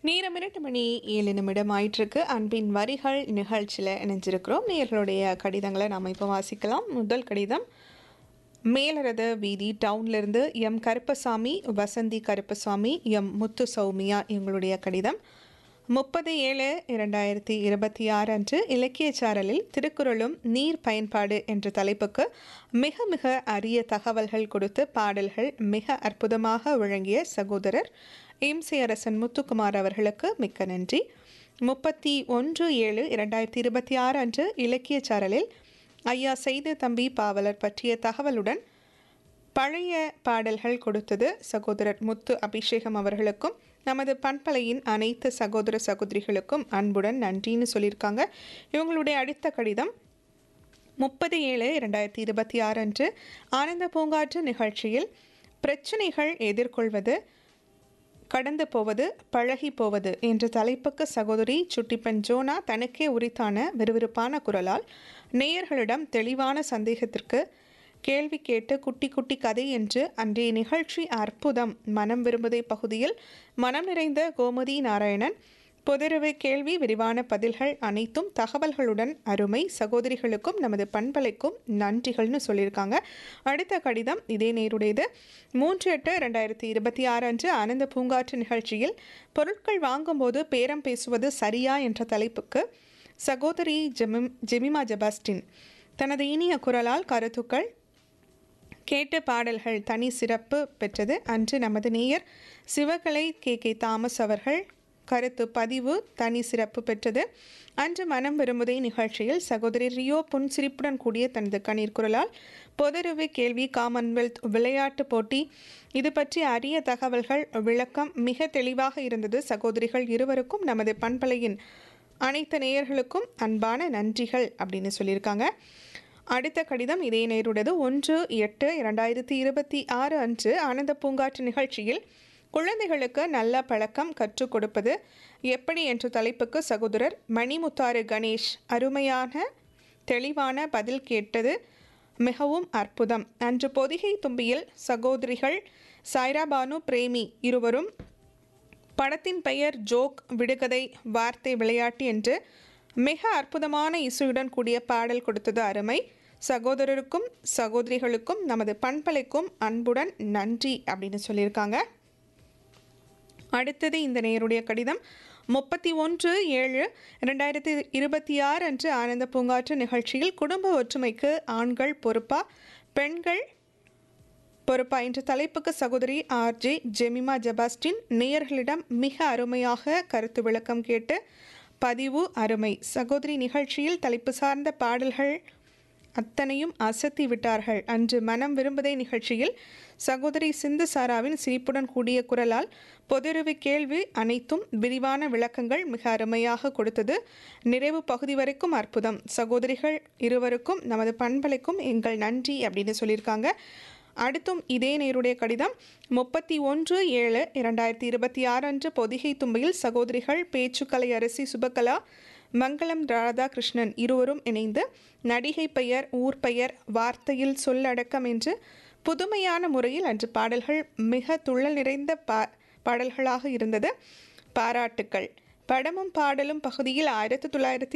நேரம் இரண்டு மணி ஏழு நிமிடம் ஆயிட்டிருக்கு அன்பின் வரிகள் நிகழ்ச்சியில் இணைஞ்சிருக்கிறோம் நேர்களுடைய கடிதங்களை நாம் இப்போ வாசிக்கலாம் முதல் கடிதம் மேலரத வீதி டவுன்லேருந்து எம் கருப்பசாமி வசந்தி கருப்பசாமி எம் முத்து சௌமியா எங்களுடைய கடிதம் முப்பது ஏழு இரண்டாயிரத்தி இருபத்தி ஆறு அன்று இலக்கிய சாரலில் திருக்குறளும் நீர் பயன்பாடு என்ற தலைப்புக்கு மிக மிக அரிய தகவல்கள் கொடுத்து பாடல்கள் மிக அற்புதமாக வழங்கிய சகோதரர் இம்சி அரசன் முத்துக்குமார் அவர்களுக்கு மிக்க நன்றி முப்பத்தி ஒன்று ஏழு இரண்டாயிரத்தி இருபத்தி ஆறு அன்று இலக்கிய சாரலில் ஐயா செய்து தம்பி பாவலர் பற்றிய தகவலுடன் பழைய பாடல்கள் கொடுத்தது சகோதரர் முத்து அபிஷேகம் அவர்களுக்கும் நமது பண்பலையின் அனைத்து சகோதர சகோதரிகளுக்கும் அன்புடன் நன்றின்னு சொல்லியிருக்காங்க இவங்களுடைய அடுத்த கடிதம் முப்பது ஏழு இரண்டாயிரத்தி இருபத்தி ஆறு அன்று ஆனந்த பூங்காற்று நிகழ்ச்சியில் பிரச்சனைகள் எதிர்கொள்வது கடந்து போவது பழகி போவது என்ற தலைப்புக்கு சகோதரி சுட்டிப்பெண் ஜோனா தனக்கே உரித்தான விறுவிறுப்பான குரலால் நேயர்களிடம் தெளிவான சந்தேகத்திற்கு கேள்வி கேட்டு குட்டி குட்டி கதை என்று அன்றைய நிகழ்ச்சி அற்புதம் மனம் விரும்புதை பகுதியில் மனம் நிறைந்த கோமதி நாராயணன் பொதுரவை கேள்வி விரிவான பதில்கள் அனைத்தும் தகவல்களுடன் அருமை சகோதரிகளுக்கும் நமது பண்பலைக்கும் நன்றிகள்னு சொல்லியிருக்காங்க அடுத்த கடிதம் இதே நேருடையது மூன்று எட்டு ரெண்டாயிரத்தி இருபத்தி ஆறு அன்று ஆனந்த பூங்காற்று நிகழ்ச்சியில் பொருட்கள் வாங்கும்போது பேரம் பேசுவது சரியா என்ற தலைப்புக்கு சகோதரி ஜெமிம் ஜெமிமா ஜெபாஸ்டின் தனது இனிய குரலால் கருத்துக்கள் கேட்ட பாடல்கள் தனி சிறப்பு பெற்றது அன்று நமது நேயர் சிவகலை கே கே தாமஸ் அவர்கள் கருத்து பதிவு தனி சிறப்பு பெற்றது அன்று மனம் விரும்புதை நிகழ்ச்சியில் சகோதரி ரியோ புன்சிரிப்புடன் கூடிய தனது கண்ணீர் குரலால் பொதறிவு கேள்வி காமன்வெல்த் விளையாட்டு போட்டி இது பற்றி அரிய தகவல்கள் விளக்கம் மிக தெளிவாக இருந்தது சகோதரிகள் இருவருக்கும் நமது பண்பலையின் அனைத்து நேயர்களுக்கும் அன்பான நன்றிகள் அப்படின்னு சொல்லியிருக்காங்க அடுத்த கடிதம் இதே நேருடையது ஒன்று எட்டு இரண்டாயிரத்தி இருபத்தி ஆறு அன்று ஆனந்த பூங்காற்று நிகழ்ச்சியில் குழந்தைகளுக்கு நல்ல பழக்கம் கற்றுக் கொடுப்பது எப்படி என்ற தலைப்புக்கு சகோதரர் மணிமுத்தாறு கணேஷ் அருமையான தெளிவான பதில் கேட்டது மிகவும் அற்புதம் அன்று பொதிகை தும்பியில் சகோதரிகள் சாய்ராபானு பிரேமி இருவரும் படத்தின் பெயர் ஜோக் விடுகதை வார்த்தை விளையாட்டு என்று மிக அற்புதமான இசையுடன் கூடிய பாடல் கொடுத்தது அருமை சகோதரருக்கும் சகோதரிகளுக்கும் நமது பண்பலைக்கும் அன்புடன் நன்றி அப்படின்னு சொல்லியிருக்காங்க அடுத்தது இந்த நேருடைய கடிதம் முப்பத்தி ஒன்று ஏழு ரெண்டாயிரத்தி இருபத்தி ஆறு அன்று ஆனந்த பூங்காற்று நிகழ்ச்சியில் குடும்ப ஒற்றுமைக்கு ஆண்கள் பொறுப்பா பெண்கள் பொறுப்பா என்ற தலைப்புக்கு சகோதரி ஆர்ஜே ஜெமிமா ஜபாஸ்டின் நேயர்களிடம் மிக அருமையாக கருத்து விளக்கம் கேட்டு பதிவு அருமை சகோதரி நிகழ்ச்சியில் தலைப்பு சார்ந்த பாடல்கள் அத்தனையும் அசத்தி விட்டார்கள் அன்று மனம் விரும்புதை நிகழ்ச்சியில் சகோதரி சிந்து சாராவின் சிரிப்புடன் கூடிய குரலால் பொதுறிவு கேள்வி அனைத்தும் விரிவான விளக்கங்கள் மிக அருமையாக கொடுத்தது நிறைவு பகுதி வரைக்கும் அற்புதம் சகோதரிகள் இருவருக்கும் நமது பண்பலைக்கும் எங்கள் நன்றி அப்படின்னு சொல்லியிருக்காங்க அடுத்தும் இதே நேருடைய கடிதம் முப்பத்தி ஒன்று ஏழு இரண்டாயிரத்தி இருபத்தி ஆறு அன்று பொதிகை தும்பையில் சகோதரிகள் பேச்சுக்கலை அரசி சுபகலா மங்களம் ராதாகிருஷ்ணன் இருவரும் இணைந்து நடிகை பெயர் ஊர் பெயர் வார்த்தையில் சொல்லடக்கம் என்று புதுமையான முறையில் அன்று பாடல்கள் மிக துள்ளல் நிறைந்த பா பாடல்களாக இருந்தது பாராட்டுக்கள் படமும் பாடலும் பகுதியில் ஆயிரத்தி தொள்ளாயிரத்தி